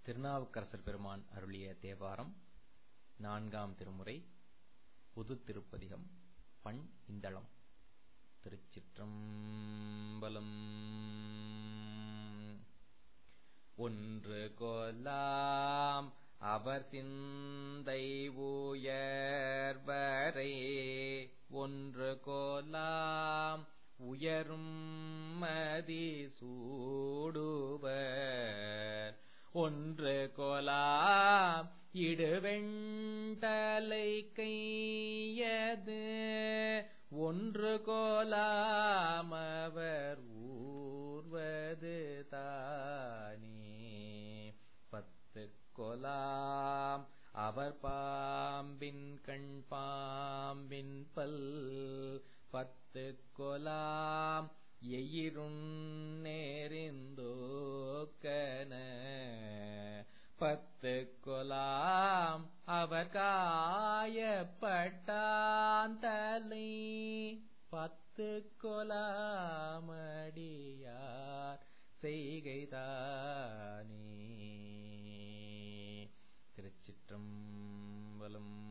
திருநாவுக்கரசர் பெருமான் அருளிய தேவாரம் நான்காம் திருமுறை புது திருப்பதிகம் பண் இந்தளம் திருச்சிற்றம்பலம் ஒன்று கொலாம் அவர் சிந்தை உயர்வரே ஒன்று கோலாம் உயரும் மதி சூடுவர் ஒன்று கோலாம் இடுவெண்டலை கையது ஒன்று கோலாம் அவர் ஊர்வது தானே பத்து கொலாம் அவர் பாம்பின் கண் பாம்பின் பல் பத்து கொலாம் எயிருண் நேரிந்தோக்கன பத்து கொலாம் அவர் காயப்பட்டான் தலை பத்து கொலாமடியார் செய்கைதானே திருச்சிற்றம்பலம்